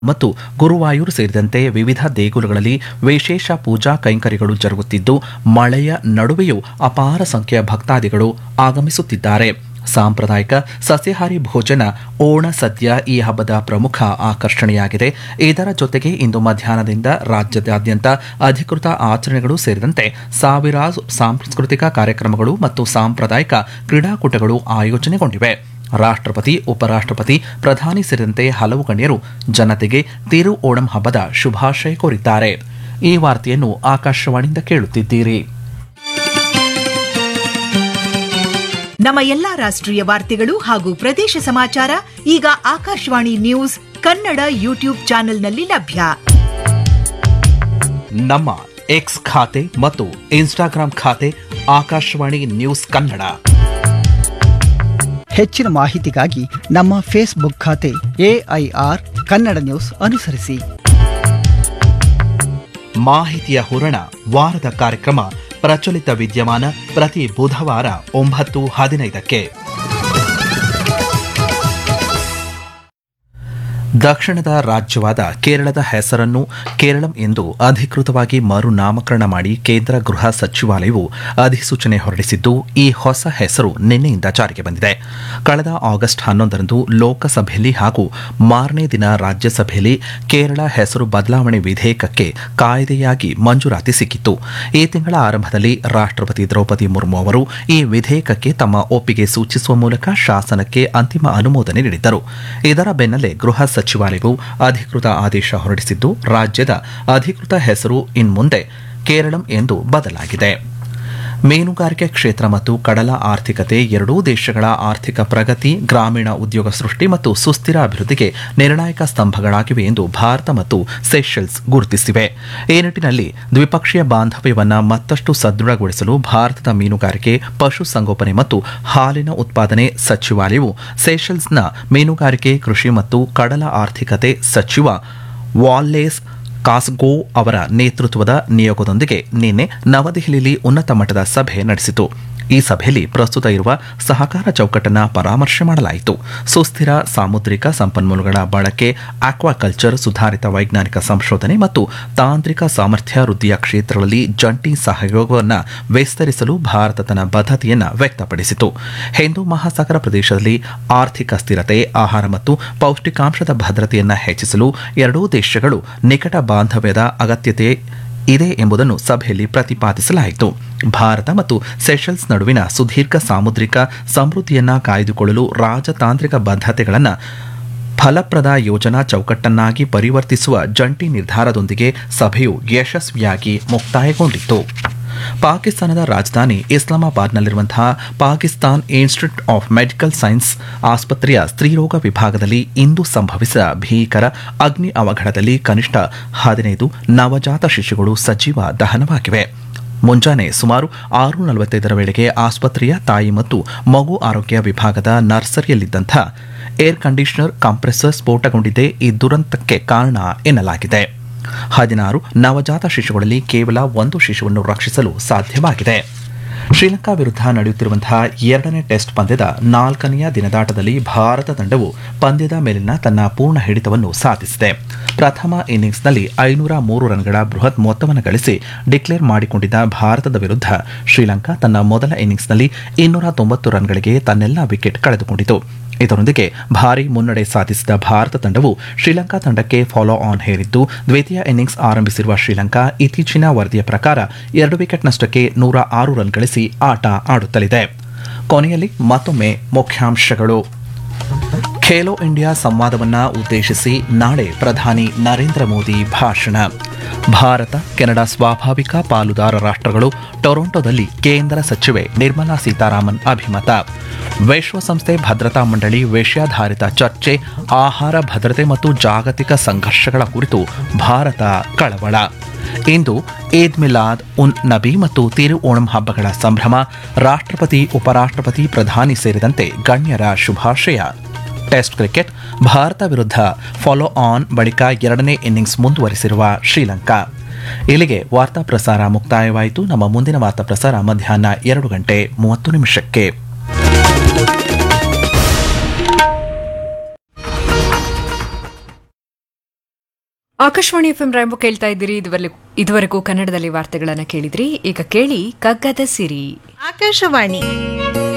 ಮತ್ತು ಗುರುವಾಯೂರು ಸೇರಿದಂತೆ ವಿವಿಧ ದೇಗುಲಗಳಲ್ಲಿ ವಿಶೇಷ ಪೂಜಾ ಕೈಂಕರ್ಯಗಳು ಜರುಗುತ್ತಿದ್ದು ಮಳೆಯ ನಡುವೆಯೂ ಅಪಾರ ಸಂಖ್ಯೆಯ ಭಕ್ತಾದಿಗಳು ಆಗಮಿಸುತ್ತಿದ್ದಾರೆ ಸಾಂಪ್ರದಾಯಿಕ ಸಸ್ಯಾಹಾರಿ ಭೋಜನ ಓಣ ಸದ್ಯ ಈ ಹಬ್ಬದ ಪ್ರಮುಖ ಆಕರ್ಷಣೆಯಾಗಿದೆ ಇದರ ಜೊತೆಗೆ ಇಂದು ಮಧ್ಯಾಹ್ನದಿಂದ ರಾಜ್ಯದಾದ್ಯಂತ ಅಧಿಕೃತ ಆಚರಣೆಗಳು ಸೇರಿದಂತೆ ಸಾವಿರಾರು ಸಾಂಸ್ಕೃತಿಕ ಕಾರ್ಯಕ್ರಮಗಳು ಮತ್ತು ಸಾಂಪ್ರದಾಯಿಕ ಕ್ರೀಡಾಕೂಟಗಳು ಆಯೋಜನೆಗೊಂಡಿವೆ ರಾಷ್ಟ್ರಪತಿ ಉಪರಾಷ್ಟ್ರಪತಿ ಪ್ರಧಾನಿ ಸೇರಿದಂತೆ ಹಲವು ಗಣ್ಯರು ಜನತೆಗೆ ತಿರು ಓಣಂ ಹಬ್ಬದ ಶುಭಾಶಯ ಕೋರಿದ್ದಾರೆ ಈ ವಾರ್ತೆಯನ್ನು ಆಕಾಶವಾಣಿಯಿಂದ ಕೇಳುತ್ತಿದ್ದೀರಿ ನಮ್ಮ ಎಲ್ಲಾ ರಾಷ್ಟ್ರೀಯ ವಾರ್ತೆಗಳು ಹಾಗೂ ಪ್ರದೇಶ ಸಮಾಚಾರ ಈಗ ಆಕಾಶವಾಣಿ ನ್ಯೂಸ್ ಕನ್ನಡ ಯೂಟ್ಯೂಬ್ ಚಾನೆಲ್ನಲ್ಲಿ ಲಭ್ಯ ನಮ್ಮ ಎಕ್ಸ್ ಖಾತೆ ಮತ್ತು ಇನ್ಸ್ಟಾಗ್ರಾಂ ಖಾತೆ ಆಕಾಶವಾಣಿ ನ್ಯೂಸ್ ಕನ್ನಡ ಹೆಚ್ಚಿನ ಮಾಹಿತಿಗಾಗಿ ನಮ್ಮ ಫೇಸ್ಬುಕ್ ಖಾತೆ ಎಐಆರ್ ಕನ್ನಡ ನ್ಯೂಸ್ ಅನುಸರಿಸಿ ಮಾಹಿತಿಯ ಹೂರಣ ವಾರದ ಕಾರ್ಯಕ್ರಮ ಪ್ರಚಲಿತ ವಿದ್ಯಮಾನ ಪ್ರತಿ ಬುಧವಾರ ಒಂಬತ್ತು ಹದಿನೈದಕ್ಕೆ ದಕ್ಷಿಣದ ರಾಜ್ಯವಾದ ಕೇರಳದ ಹೆಸರನ್ನು ಕೇರಳಂ ಎಂದು ಅಧಿಕೃತವಾಗಿ ಮರುನಾಮಕರಣ ಮಾಡಿ ಕೇಂದ್ರ ಗೃಹ ಸಚಿವಾಲಯವು ಅಧಿಸೂಚನೆ ಹೊರಡಿಸಿದ್ದು ಈ ಹೊಸ ಹೆಸರು ನಿನ್ನೆಯಿಂದ ಜಾರಿಗೆ ಬಂದಿದೆ ಕಳೆದ ಆಗಸ್ಟ್ ಹನ್ನೊಂದರಂದು ಲೋಕಸಭೆಯಲ್ಲಿ ಹಾಗೂ ಮಾರನೇ ದಿನ ರಾಜ್ಯಸಭೆಯಲ್ಲಿ ಕೇರಳ ಹೆಸರು ಬದಲಾವಣೆ ವಿಧೇಯಕಕ್ಕೆ ಕಾಯ್ದೆಯಾಗಿ ಮಂಜೂರಾತಿ ಸಿಕ್ಕಿತ್ತು ಈ ತಿಂಗಳ ಆರಂಭದಲ್ಲಿ ರಾಷ್ಟ್ರಪತಿ ದ್ರೌಪದಿ ಮುರ್ಮು ಅವರು ಈ ವಿಧೇಯಕಕ್ಕೆ ತಮ್ಮ ಒಪ್ಪಿಗೆ ಸೂಚಿಸುವ ಮೂಲಕ ಶಾಸನಕ್ಕೆ ಅಂತಿಮ ಅನುಮೋದನೆ ನೀಡಿದ್ದರು ಇದರ ಬೆನ್ನಲ್ಲೇ ಗೃಹ ಸಚಿವಾಲಯವು ಅಧಿಕೃತ ಆದೇಶ ಹೊರಡಿಸಿದ್ದು ರಾಜ್ಯದ ಅಧಿಕೃತ ಹೆಸರು ಇನ್ಮುಂದೆ ಕೇರಳಂ ಎಂದು ಬದಲಾಗಿದೆ ಮೀನುಗಾರಿಕೆ ಕ್ಷೇತ್ರ ಮತ್ತು ಕಡಲ ಆರ್ಥಿಕತೆ ಎರಡೂ ದೇಶಗಳ ಆರ್ಥಿಕ ಪ್ರಗತಿ ಗ್ರಾಮೀಣ ಉದ್ಯೋಗ ಸೃಷ್ಟಿ ಮತ್ತು ಸುಸ್ಥಿರ ಅಭಿವೃದ್ಧಿಗೆ ನಿರ್ಣಾಯಕ ಸ್ತಂಭಗಳಾಗಿವೆ ಎಂದು ಭಾರತ ಮತ್ತು ಸೆಷೆಲ್ಸ್ ಗುರುತಿಸಿವೆ ಈ ನಿಟ್ಟಿನಲ್ಲಿ ದ್ವಿಪಕ್ಷೀಯ ಬಾಂಧವ್ಯವನ್ನು ಮತ್ತಷ್ಟು ಸದೃಢಗೊಳಿಸಲು ಭಾರತದ ಮೀನುಗಾರಿಕೆ ಪಶುಸಂಗೋಪನೆ ಮತ್ತು ಹಾಲಿನ ಉತ್ಪಾದನೆ ಸಚಿವಾಲಯವು ಸೆಷೆಲ್ಸ್ನ ಮೀನುಗಾರಿಕೆ ಕೃಷಿ ಮತ್ತು ಕಡಲ ಆರ್ಥಿಕತೆ ಸಚಿವ ವಾಲ್ಲೇಸ್ ಕಾಸ್ಗೋ ಅವರ ನೇತೃತ್ವದ ನಿಯೋಗದೊಂದಿಗೆ ನಿನ್ನೆ ನವದೆಹಲಿಯಲ್ಲಿ ಉನ್ನತ ಮಟ್ಟದ ಸಭೆ ನಡೆಸಿತು ಈ ಸಭೆಯಲ್ಲಿ ಪ್ರಸ್ತುತ ಇರುವ ಸಹಕಾರ ಚೌಕಟ್ಟನ್ನು ಪರಾಮರ್ಶೆ ಮಾಡಲಾಯಿತು ಸುಸ್ಥಿರ ಸಾಮುದ್ರಿಕ ಸಂಪನ್ಮೂಲಗಳ ಬಳಕೆ ಆಕ್ವಾಕಲ್ಚರ್ ಸುಧಾರಿತ ವೈಜ್ಞಾನಿಕ ಸಂಶೋಧನೆ ಮತ್ತು ತಾಂತ್ರಿಕ ಸಾಮರ್ಥ್ಯ ವೃದ್ಧಿಯ ಕ್ಷೇತ್ರಗಳಲ್ಲಿ ಜಂಟಿ ಸಹಯೋಗವನ್ನು ವಿಸ್ತರಿಸಲು ಭಾರತ ತನ್ನ ಬದ್ಧತೆಯನ್ನು ವ್ಯಕ್ತಪಡಿಸಿತು ಹಿಂದೂ ಮಹಾಸಾಗರ ಪ್ರದೇಶದಲ್ಲಿ ಆರ್ಥಿಕ ಸ್ಥಿರತೆ ಆಹಾರ ಮತ್ತು ಪೌಷ್ಟಿಕಾಂಶದ ಭದ್ರತೆಯನ್ನು ಹೆಚ್ಚಿಸಲು ಎರಡೂ ದೇಶಗಳು ನಿಕಟ ಬಾಂಧವ್ಯದ ಅಗತ್ಯತೆ ಇದೆ ಎಂಬುದನ್ನು ಸಭೆಯಲ್ಲಿ ಪ್ರತಿಪಾದಿಸಲಾಯಿತು ಭಾರತ ಮತ್ತು ಸೆಷಲ್ಸ್ ನಡುವಿನ ಸುದೀರ್ಘ ಸಾಮುದ್ರಿಕ ಸಮೃದ್ಧಿಯನ್ನು ಕಾಯ್ದುಕೊಳ್ಳಲು ರಾಜತಾಂತ್ರಿಕ ಬದ್ಧತೆಗಳನ್ನು ಫಲಪ್ರದ ಯೋಜನಾ ಚೌಕಟ್ಟನ್ನಾಗಿ ಪರಿವರ್ತಿಸುವ ಜಂಟಿ ನಿರ್ಧಾರದೊಂದಿಗೆ ಸಭೆಯು ಯಶಸ್ವಿಯಾಗಿ ಮುಕ್ತಾಯಗೊಂಡಿತು ಪಾಕಿಸ್ತಾನದ ರಾಜಧಾನಿ ಇಸ್ಲಾಮಾಬಾದ್ನಲ್ಲಿರುವಂತಹ Pakistan institute of medical science ಆಸ್ಪತ್ರೆಯ ಸ್ತ್ರೀರೋಗ ವಿಭಾಗದಲ್ಲಿ ಇಂದು ಸಂಭವಿಸಿದ ಭೀಕರ ಅಗ್ನಿ ಅವಘಡದಲ್ಲಿ ಕನಿಷ್ಠ ಹದಿನೈದು ನವಜಾತ ಶಿಶುಗಳು ಸಜೀವ ದಹನವಾಗಿವೆ ಮುಂಜಾನೆ ಸುಮಾರು ಆರು ನಲವತ್ತೈದರ ವೇಳೆಗೆ ಆಸ್ಪತ್ರೆಯ ತಾಯಿ ಮತ್ತು ಮಗು ಆರೋಗ್ಯ ವಿಭಾಗದ ನರ್ಸರಿಯಲ್ಲಿದ್ದಂಥ ಏರ್ ಕಂಡೀಷನರ್ ಕಂಪ್ರೆಸರ್ ಸ್ಫೋಟಗೊಂಡಿದ್ದೇ ಈ ದುರಂತಕ್ಕೆ ಕಾರಣ ಎನ್ನಲಾಗಿದೆ ಹದಿನಾರು ನವಜಾತ ಶಿಶುಗಳಲ್ಲಿ ಕೇವಲ ಒಂದು ಶಿಶುವನ್ನು ರಕ್ಷಿಸಲು ಸಾಧ್ಯವಾಗಿದೆ ಶ್ರೀಲಂಕಾ ವಿರುದ್ಧ ನಡೆಯುತ್ತಿರುವಂತಹ ಎರಡನೇ ಟೆಸ್ಟ್ ಪಂದ್ಯದ ನಾಲ್ಕನೆಯ ದಿನದಾಟದಲ್ಲಿ ಭಾರತ ತಂಡವು ಪಂದ್ಯದ ಮೇಲಿನ ತನ್ನ ಪೂರ್ಣ ಹಿಡಿತವನ್ನು ಸಾಧಿಸಿದೆ ಪ್ರಥಮ ಇನ್ನಿಂಗ್ಸ್ನಲ್ಲಿ ಐನೂರ ಮೂರು ರನ್ಗಳ ಬೃಹತ್ ಮೊತ್ತವನ್ನು ಗಳಿಸಿ ಡಿಕ್ಲೇರ್ ಮಾಡಿಕೊಂಡಿದ್ದ ಭಾರತದ ವಿರುದ್ಧ ಶ್ರೀಲಂಕಾ ತನ್ನ ಮೊದಲ ಇನ್ನಿಂಗ್ಸ್ನಲ್ಲಿ ಇನ್ನೂರ ತೊಂಬತ್ತು ರನ್ಗಳಿಗೆ ತನ್ನೆಲ್ಲ ವಿಕೆಟ್ ಕಳೆದುಕೊಂಡಿತು ಇದರೊಂದಿಗೆ ಭಾರೀ ಮುನ್ನಡೆ ಸಾಧಿಸಿದ ಭಾರತ ತಂಡವು ಶ್ರೀಲಂಕಾ ತಂಡಕ್ಕೆ ಫಾಲೋ ಆನ್ ಹೇರಿದ್ದು ದ್ವಿತೀಯ ಇನ್ನಿಂಗ್ಸ್ ಆರಂಭಿಸಿರುವ ಶ್ರೀಲಂಕಾ ಇತ್ತೀಚಿನ ವರದಿಯ ಪ್ರಕಾರ ಎರಡು ವಿಕೆಟ್ ನಷ್ಟಕ್ಕೆ ನೂರ ಆರು ರನ್ ಗಳಿಸಿ ಆಟ ಆಡುತ್ತಲಿದೆ ಕೊನೆಯಲ್ಲಿ ಮತ್ತೊಮ್ಮೆ ಮುಖ್ಯಾಂಶಗಳು ಖೇಲೋ ಇಂಡಿಯಾ ಸಂವಾದವನ್ನ ಉದ್ದೇಶಿಸಿ ನಾಳೆ ಪ್ರಧಾನಿ ನರೇಂದ್ರ ಮೋದಿ ಭಾಷಣ ಭಾರತ ಕೆನಡಾ ಸ್ವಾಭಾವಿಕ ಪಾಲುದಾರ ರಾಷ್ಟ್ರಗಳು ಟೊರೊಂಟೊದಲ್ಲಿ ಕೇಂದ್ರ ಸಚಿವೆ ನಿರ್ಮಲಾ ಸೀತಾರಾಮನ್ ಅಭಿಮತ ವಿಶ್ವಸಂಸ್ಥೆ ಭದ್ರತಾ ಮಂಡಳಿ ವಿಷಯಾಧಾರಿತ ಚರ್ಚೆ ಆಹಾರ ಭದ್ರತೆ ಮತ್ತು ಜಾಗತಿಕ ಸಂಘರ್ಷಗಳ ಕುರಿತು ಭಾರತ ಕಳವಳ ಇಂದು ಈದ್ ಮಿಲಾದ್ ಉನ್ ನಬಿ ಮತ್ತು ತಿರು ಓಣಂ ಹಬ್ಬಗಳ ಸಂಭ್ರಮ ರಾಷ್ಟ್ರಪತಿ ಉಪರಾಷ್ಟ್ರಪತಿ ಪ್ರಧಾನಿ ಸೇರಿದಂತೆ ಗಣ್ಯರ ಶುಭಾಶಯ ಟೆಸ್ಟ್ ಕ್ರಿಕೆಟ್ ಭಾರತ ವಿರುದ್ಧ ಫಾಲೋ ಆನ್ ಬಳಿಕ ಎರಡನೇ ಇನ್ನಿಂಗ್ಸ್ ಮುಂದುವರಿಸಿರುವ ಶ್ರೀಲಂಕಾ ಇಲ್ಲಿಗೆ ವಾರ್ತಾ ಪ್ರಸಾರ ಮುಕ್ತಾಯವಾಯಿತು ನಮ್ಮ ಮುಂದಿನ ವಾರ್ತಾ ಪ್ರಸಾರ ಮಧ್ಯಾಹ್ನ ಎರಡು ಗಂಟೆ ಮೂವತ್ತು ನಿಮಿಷಕ್ಕೆ ಆಕಾಶವಾಣಿ ಎಫ್ ಎಂ ರಾಯಂಬ ಕೇಳ್ತಾ ಇದ್ದೀರಿ ಇದುವರೆಗೂ ಇದುವರೆಗೂ ಕನ್ನಡದಲ್ಲಿ ವಾರ್ತೆಗಳನ್ನು ಕೇಳಿದ್ರಿ ಈಗ ಕೇಳಿ ಕಗ್ಗದ ಸಿರಿ ಆಕಾಶವಾಣಿ